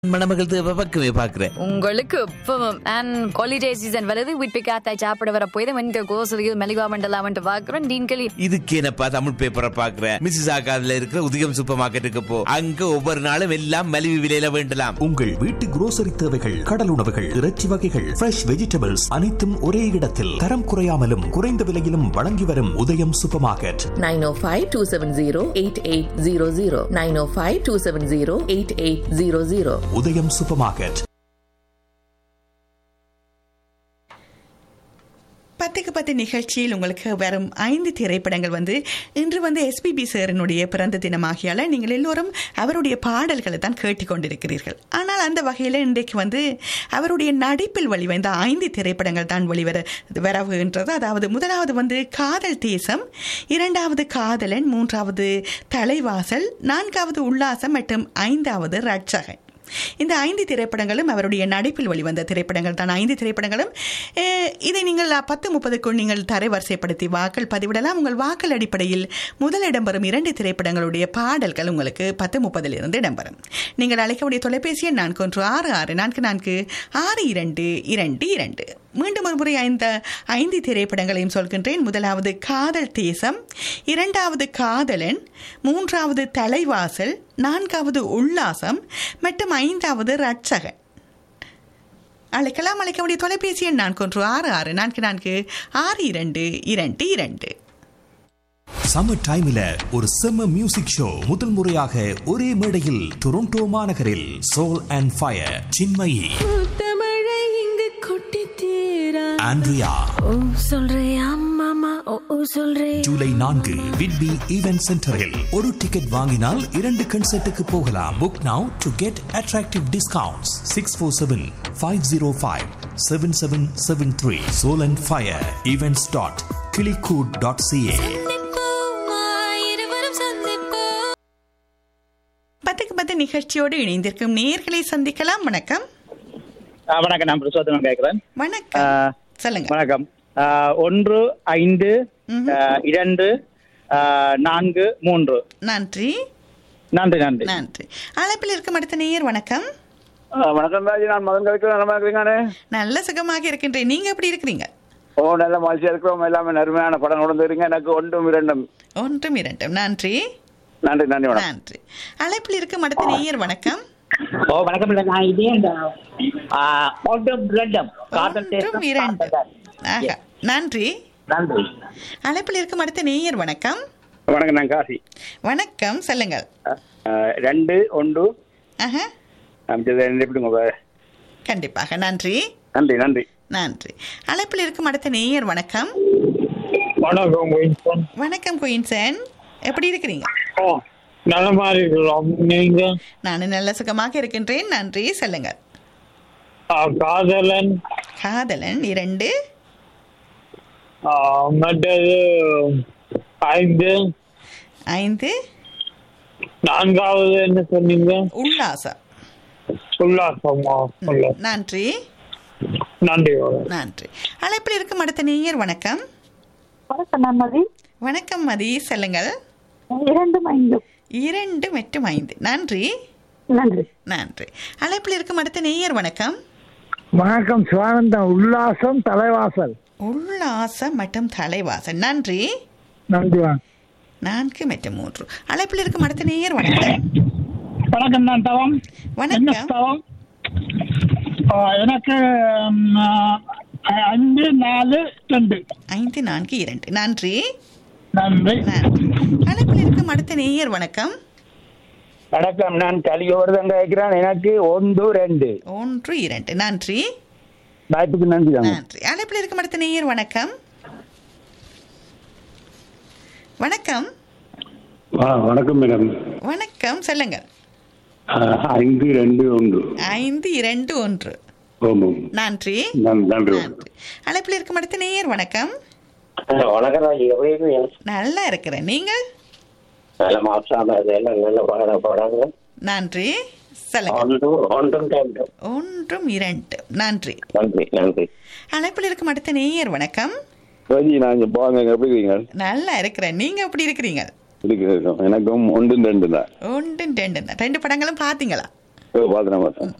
மணமகள் தேவை பக்கமே பாக்குறேன் உங்களுக்கு இப்பவும் அண்ட் ஹாலிடே சீசன் வருது வீட்டு காத்தாய் சாப்பிட வர போய் வந்து கோசலியில் மெலிகா மண்டலாம் வந்து பாக்குறோம் டீன்களி இதுக்கு என்னப்பா தமிழ் பேப்பரை பாக்குறேன் மிஸ்ஸஸ் ஆகாதுல இருக்கிற உதயம் சூப்பர் மார்க்கெட்டுக்கு போ அங்க ஒவ்வொரு நாளும் எல்லாம் மலிவு விலையில வேண்டலாம் உங்கள் வீட்டு grocery தேவைகள் கடல் உணவுகள் இறைச்சி வகைகள் ஃப்ரெஷ் வெஜிடபிள்ஸ் அனைத்தும் ஒரே இடத்தில் தரம் குறையாமலும் குறைந்த விலையிலும் வழங்கி வரும் உதயம் சூப்பர் மார்க்கெட் 905-270-8800 905-270-8800 உதயம் சூப்பர் மார்க்கெட் பத்துக்கு பத்து நிகழ்ச்சியில் உங்களுக்கு வரும் ஐந்து திரைப்படங்கள் வந்து இன்று வந்து எஸ்பிபி சாரினுடைய பிறந்த தினமாகியால நீங்கள் எல்லோரும் அவருடைய பாடல்களை தான் கேட்டுக்கொண்டிருக்கிறீர்கள் ஆனால் அந்த வகையில் இன்றைக்கு வந்து அவருடைய நடிப்பில் வெளிவந்த ஐந்து திரைப்படங்கள் தான் வெளிவர வரவுகின்றது அதாவது முதலாவது வந்து காதல் தேசம் இரண்டாவது காதலன் மூன்றாவது தலைவாசல் நான்காவது உல்லாசம் மற்றும் ஐந்தாவது ரட்சகன் இந்த ஐந்து திரைப்படங்களும் அவருடைய நடிப்பில் வெளிவந்த திரைப்படங்கள் தான் ஐந்து திரைப்படங்களும் அஹ், இதை நீங்கள் பத்து முப்பதுக்குள் நீங்கள் தரைவரிசைப்படுத்தி வாக்கள் பதிவிடலாம் உங்கள் வாக்கள் அடிப்படையில் முதல் இடம்பெறும் இரண்டு திரைப்படங்களுடைய பாடல்கள் உங்களுக்கு பத்து முப்பதிலிருந்து இடம்பெறும் நீங்கள் அழைக்கக்கூடிய தொலைபேசி எண் நான்கு ஒன்று ஆறு ஆறு நான்கு நான்கு ஆறு இரண்டு இரண்டு இரண்டு மீண்டும் ஒரு முறை ஐந்து ஐந்து திரைப்படங்களையும் சொல்கின்றேன் முதலாவது காதல் தேசம் இரண்டாவது காதலன் மூன்றாவது தலைவாசல் நான்காவது உல்லாசம் மற்றும் ஐந்தாவது ரட்சகன் அழைக்கலாம் அழைக்கக்கூடிய தொலைபேசி எண் நான்கு ஒன்று ஆறு ஆறு நான்கு நான்கு ஆறு இரண்டு இரண்டு இரண்டு சம்மர் டைம்ல ஒரு செம்ம மியூசிக் ஷோ முதல் முறையாக ஒரே மேடையில் டொரண்டோ மாநகரில் சோல் அண்ட் ஃபயர் சின்மயி தமிழை இங்கு கொட்டி தீரா ஆண்ட்ரியா ஓ சொல்றியா மாமா ஓ ஓ சொல்றே ஜூலை நான்கு விட்பி ஈவென்ட் சென்டரில் ஒரு டிக்கெட் வாங்கினால் இரண்டு கன்சர்ட்டுக்கு போகலாம் book now to get attractive discounts six four seven five zero five seven seven seven three soul and fire events dot கிளிகூட் டாட் சிஏ இருவரும் சந்திப்போ பத்துக்கு பத்து நிகழ்ச்சியோடு இணைந்திருக்கும் நேர்களை சந்திக்கலாம் வணக்கம் ஆ, வணக்கம் நான் பிரசோதனம் கேட்கிறேன் வணக்கம் ஆ, சொல்லுங்க வணக்கம் ஆ, ஒன்று ஐந்து ஆ, இரண்டு ஆ, நான்கு மூன்று நன்றி நன்றி நன்றி நன்றி அழைப்பில் இருக்கும் அடுத்த நேயர் வணக்கம் ஆ, வணக்கம் ராஜி நான் மதன் கவிக்கு நல்லா இருக்கிறீங்கண்ணே நல்ல சுகமாக இருக்கின்றேன் நீங்க எப்படி இருக்கிறீங்க ஓ நல்ல மகிழ்ச்சியா இருக்கிறோம் எல்லாமே அருமையான படம் கொடுத்துருங்க எனக்கு ஒன்றும் இரண்டும் ஒன்றும் இரண்டும் நன்றி நன்றி நன்றி வணக்கம் நன்றி அழைப்பில் இருக்கும் அடுத்த நேயர் வணக்கம் ஓ வணக்கம் இல்லை நான் இதே இந்த ஆ, ஒன்றும் ரெண்டும் காதல் ஒன்றும் தேசம் இரண்டு காதலன். ஆஹா நன்றி நன்றி அழைப்பில் இருக்கும் அடுத்த நேயர் வணக்கம் வணக்கம் நான் காசி வணக்கம் சொல்லுங்கள் ஆ, ரெண்டு ஒன்று ஆஹா அமைச்சது எப்படிங்க கண்டிப்பாக நன்றி நன்றி நன்றி நன்றி அழைப்பில் இருக்கும் அடுத்த நேயர் வணக்கம் வணக்கம் வின்சன். வணக்கம் குயின்சன் எப்படி இருக்கிறீங்க ஓ, நலமா இருக்கிறோம் நீங்க நான் நல்ல சுகமாக இருக்கின்றேன் நன்றி சொல்லுங்கள் ஆ, காதலன் காதலன் இரண்டு ஆ, மற்றது ஐந்து ஐந்து நான்காவது என்ன சொன்னீங்க உல்லாசம் உல்லாசமா உல்லாசம். நன்றி நன்றி வணக்கம். நன்றி அழைப்பில் இருக்கும் அடுத்த நேயர் வணக்கம் வணக்கம் நான் மதி வணக்கம் மதி சொல்லுங்கள் இரண்டும் ஐந்தும் இரண்டு மற்றும் ஐந்து நன்றி நன்றி நன்றி அழைப்பில் இருக்கும் அடுத்த நேயர் வணக்கம் வணக்கம் சிவானந்தம் உல்லாசம் தலைவாசல் உல்லாசம் மற்றும் தலைவாசல் நன்றி நன்றி வாங்க நான்கு மற்றும் மூன்று அழைப்பில் இருக்கும் அடுத்த நேயர் வணக்கம் வணக்கம் நான் தவம் என்ன வணக்கம் தவம் ஆ, எனக்கு ம், ஆ, அஞ்சு நாலு ரெண்டு ஐந்து நான்கு இரண்டு நன்றி நன்றி நன்றி அழைப்பில் இருக்கும் அடுத்த நேயர் வணக்கம் வணக்கம் நான் கலியோர்தான் கேட்கிறேன் எனக்கு ஒன்று ரெண்டு ஒன்று இரண்டு நன்றி வாய்ப்புக்கு நன்றி தாங்க நன்றி அழைப்பில் இருக்கும் அடுத்த நேயர் வணக்கம் வணக்கம் வணக்கம் மேடம் வணக்கம் சொல்லுங்கள் ஐந்து ரெண்டு ஒன்று ஐந்து இரண்டு ஒன்று ஆமாம் நன்றி நன்றி நன்றி அழைப்பில் இருக்கும் அடுத்த நேயர் வணக்கம் வணக்கம் ராஜி எப்படி இருக்கீங்க நல்லா இருக்கிறேன் நீங்கள் நல்ல மாசாம எல்லாம் நல்ல படம் படங்க நன்றி சொல்லுங்க ஒன்றும் ஒன்றும் ரெண்டும் ஒன்றும் இரண்டு நன்றி நன்றி நன்றி அழைப்பில் இருக்கும் அடுத்த நேயர் வணக்கம் ரஜி நான் இங்கே போங்க எப்படி இருக்கீங்க நல்லா இருக்கிறேன் நீங்க எப்படி இருக்கிறீங்க இருக்கிறோம் எனக்கும் ஒன்று ரெண்டு தான் ஒன்று ரெண்டு ரெண்டு படங்களும் பார்த்தீங்களா பார்த்தேன் பார்த்தேன்